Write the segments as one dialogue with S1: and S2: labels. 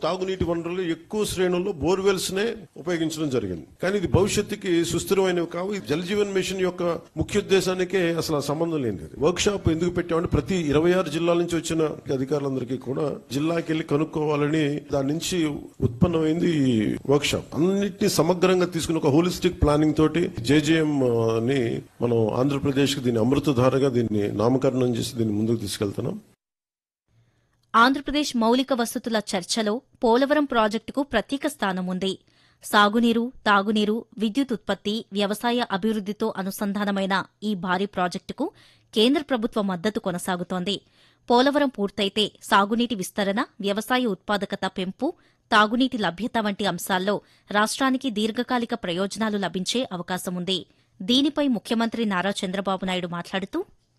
S1: తాగునీటి వనరులు ఎక్కువ శ్రేణుల్లో బోర్వెల్స్ నే ఉపయోగించడం జరిగింది కానీ ఇది భవిష్యత్తుకి సుస్థిరమైనవి కావు ఇది జల్ జీవన్ మిషన్ యొక్క ముఖ్య ఉద్దేశానికే అసలు ఆ సంబంధం లేనిది వర్క్ షాప్ ఎందుకు పెట్టామంటే ప్రతి ఇరవై ఆరు జిల్లాల నుంచి వచ్చిన అధికారులందరికీ కూడా జిల్లాకి వెళ్ళి కనుక్కోవాలని దాని నుంచి ఉత్పన్నమైంది ఈ వర్క్ షాప్ అన్నిటినీ సమగ్రంగా తీసుకుని ఒక హోలిస్టిక్ ప్లానింగ్ తోటి జేజేఎం ని మనం ఆంధ్రప్రదేశ్ కి దీన్ని అమృతధారగా దీన్ని నామకరణం చేసి దీన్ని ముందుకు తీసుకెళ్తున్నాం
S2: ఆంధ్రప్రదేశ్ మౌలిక వసతుల చర్చలో పోలవరం ప్రాజెక్టుకు ప్రత్యేక స్థానం ఉంది సాగునీరు తాగునీరు విద్యుత్ ఉత్పత్తి వ్యవసాయ అభివృద్దితో అనుసంధానమైన ఈ భారీ ప్రాజెక్టుకు కేంద్ర ప్రభుత్వ మద్దతు కొనసాగుతోంది పోలవరం పూర్తయితే సాగునీటి విస్తరణ వ్యవసాయ ఉత్పాదకత పెంపు తాగునీటి లభ్యత వంటి అంశాల్లో రాష్ట్రానికి దీర్ఘకాలిక ప్రయోజనాలు లభించే అవకాశముంది దీనిపై ముఖ్యమంత్రి నారా చంద్రబాబు నాయుడు మాట్లాడుతూ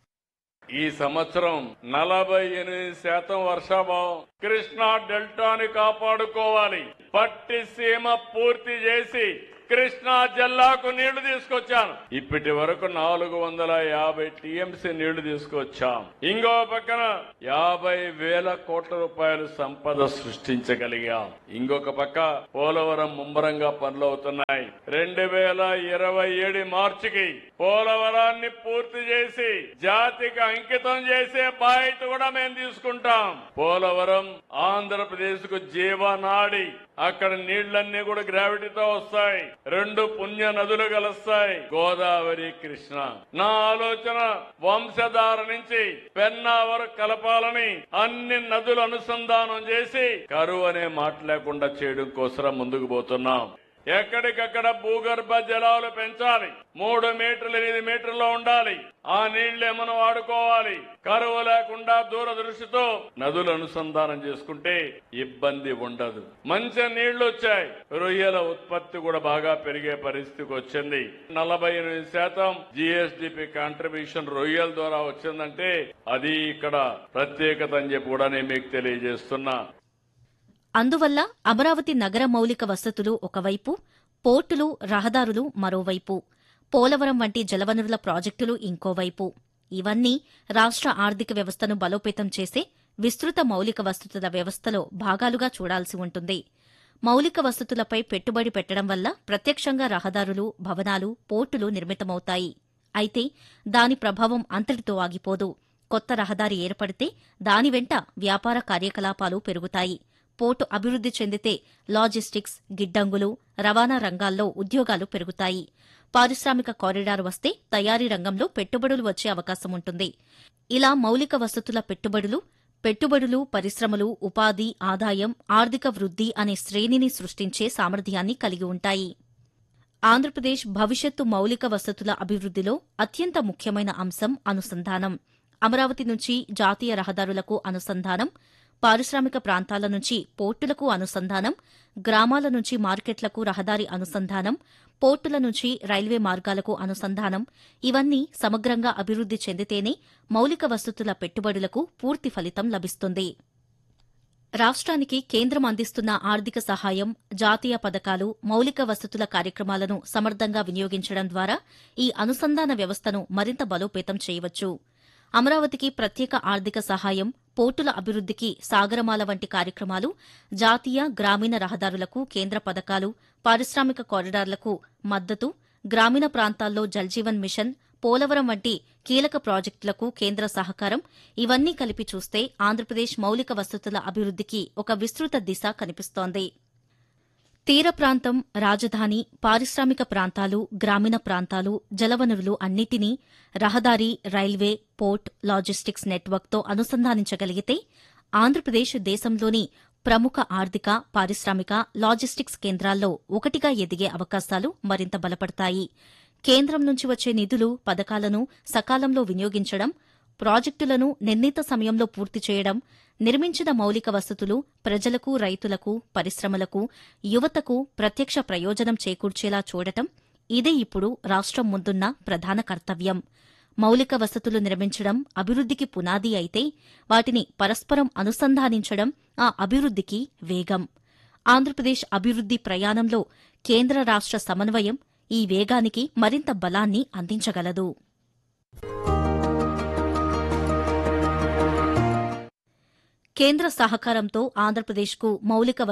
S3: ఈ సంవత్సరం నలభై ఎనిమిది శాతం వర్షాభావం కృష్ణా డెల్టాని కాపాడుకోవాలి పట్టి సీమ పూర్తి చేసి కృష్ణా జిల్లాకు నీళ్లు తీసుకొచ్చాను ఇప్పటి వరకు నాలుగు వందల యాభై టీఎంసీ నీళ్లు తీసుకొచ్చాం ఇంకో పక్కన యాభై వేల కోట్ల రూపాయలు సంపద సృష్టించగలిగాం ఇంకొక పక్క పోలవరం ముమ్మరంగా పనులవుతున్నాయి రెండు వేల ఇరవై ఏడు మార్చికి పోలవరాన్ని పూర్తి చేసి జాతికి అంకితం చేసే బాధ్యత కూడా మేము తీసుకుంటాం పోలవరం ఆంధ్రప్రదేశ్ కు జీవనాడి అక్కడ నీళ్లన్నీ కూడా గ్రావిటీతో వస్తాయి రెండు పుణ్య నదులు కలుస్తాయి గోదావరి కృష్ణ నా ఆలోచన వంశధార నుంచి పెన్నా వరకు కలపాలని అన్ని నదులు అనుసంధానం చేసి కరువు అనే మాట లేకుండా చేయడం కోసం ముందుకు పోతున్నాం ఎక్కడికక్కడ భూగర్భ జలాలు పెంచాలి మూడు మీటర్లు ఎనిమిది మీటర్లో ఉండాలి ఆ నీళ్లే మనం వాడుకోవాలి కరువు లేకుండా దూరదృష్టితో నదులు అనుసంధానం చేసుకుంటే ఇబ్బంది ఉండదు మంచి నీళ్లు వచ్చాయి రొయ్యల ఉత్పత్తి కూడా బాగా పెరిగే పరిస్థితికి వచ్చింది నలభై ఎనిమిది శాతం జిఎస్డిపి కాంట్రిబ్యూషన్ రొయ్యల ద్వారా వచ్చిందంటే అది ఇక్కడ ప్రత్యేకత అని చెప్పి కూడా నేను మీకు తెలియజేస్తున్నా
S2: అందువల్ల అమరావతి నగర మౌలిక వసతులు ఒకవైపు పోర్టులు రహదారులు మరోవైపు పోలవరం వంటి జలవనరుల ప్రాజెక్టులు ఇంకోవైపు ఇవన్నీ రాష్ట్ర ఆర్థిక వ్యవస్థను బలోపేతం చేసే విస్తృత మౌలిక వసతుల వ్యవస్థలో భాగాలుగా చూడాల్సి ఉంటుంది మౌలిక వసతులపై పెట్టుబడి పెట్టడం వల్ల ప్రత్యక్షంగా రహదారులు భవనాలు పోర్టులు నిర్మితమవుతాయి అయితే దాని ప్రభావం అంతటితో ఆగిపోదు కొత్త రహదారి ఏర్పడితే దాని వెంట వ్యాపార కార్యకలాపాలు పెరుగుతాయి పోర్టు అభివృద్ది చెందితే లాజిస్టిక్స్ గిడ్డంగులు రవాణా రంగాల్లో ఉద్యోగాలు పెరుగుతాయి పారిశ్రామిక కారిడార్ వస్తే తయారీ రంగంలో పెట్టుబడులు వచ్చే అవకాశం ఉంటుంది ఇలా మౌలిక వసతుల పెట్టుబడులు పెట్టుబడులు పరిశ్రమలు ఉపాధి ఆదాయం ఆర్థిక వృద్ధి అనే శ్రేణిని సృష్టించే సామర్థ్యాన్ని కలిగి ఉంటాయి ఆంధ్రప్రదేశ్ భవిష్యత్తు మౌలిక వసతుల అభివృద్దిలో అత్యంత ముఖ్యమైన అంశం అనుసంధానం అమరావతి నుంచి జాతీయ రహదారులకు అనుసంధానం పారిశ్రామిక ప్రాంతాల నుంచి పోర్టులకు అనుసంధానం గ్రామాల నుంచి మార్కెట్లకు రహదారి అనుసంధానం పోర్టుల నుంచి రైల్వే మార్గాలకు అనుసంధానం ఇవన్నీ సమగ్రంగా అభివృద్ది చెందితేనే మౌలిక వసతుల పెట్టుబడులకు పూర్తి ఫలితం లభిస్తుంది రాష్ట్రానికి కేంద్రం అందిస్తున్న ఆర్థిక సహాయం జాతీయ పథకాలు మౌలిక వసతుల కార్యక్రమాలను సమర్థంగా వినియోగించడం ద్వారా ఈ అనుసంధాన వ్యవస్థను మరింత బలోపేతం చేయవచ్చు అమరావతికి ప్రత్యేక ఆర్థిక సహాయం పోర్టుల అభివృద్దికి సాగరమాల వంటి కార్యక్రమాలు జాతీయ గ్రామీణ రహదారులకు కేంద్ర పథకాలు పారిశ్రామిక కారిడార్లకు మద్దతు గ్రామీణ ప్రాంతాల్లో జల్జీవన్ మిషన్ పోలవరం వంటి కీలక ప్రాజెక్టులకు కేంద్ర సహకారం ఇవన్నీ కలిపి చూస్తే ఆంధ్రప్రదేశ్ మౌలిక వసతుల అభివృద్దికి ఒక విస్తృత దిశ కనిపిస్తోంది తీర ప్రాంతం రాజధాని పారిశ్రామిక ప్రాంతాలు గ్రామీణ ప్రాంతాలు జలవనరులు అన్నిటినీ రహదారి రైల్వే పోర్ట్ లాజిస్టిక్స్ నెట్వర్క్తో అనుసంధానించగలిగితే ఆంధ్రప్రదేశ్ దేశంలోని ప్రముఖ ఆర్థిక పారిశ్రామిక లాజిస్టిక్స్ కేంద్రాల్లో ఒకటిగా ఎదిగే అవకాశాలు మరింత బలపడతాయి కేంద్రం నుంచి వచ్చే నిధులు పథకాలను సకాలంలో వినియోగించడం ప్రాజెక్టులను నిర్ణీత సమయంలో పూర్తి చేయడం నిర్మించిన మౌలిక వసతులు ప్రజలకు రైతులకు పరిశ్రమలకు యువతకు ప్రత్యక్ష ప్రయోజనం చేకూర్చేలా చూడటం ఇదే ఇప్పుడు రాష్ట్రం ముందున్న ప్రధాన కర్తవ్యం మౌలిక వసతులు నిర్మించడం అభివృద్దికి పునాది అయితే వాటిని పరస్పరం అనుసంధానించడం ఆ అభివృద్దికి వేగం ఆంధ్రప్రదేశ్ అభివృద్ది ప్రయాణంలో కేంద్ర రాష్ట్ర సమన్వయం ఈ వేగానికి మరింత బలాన్ని అందించగలదు కేంద్ర సహకారంతో ఆంధ్రప్రదేశ్కు మౌలిక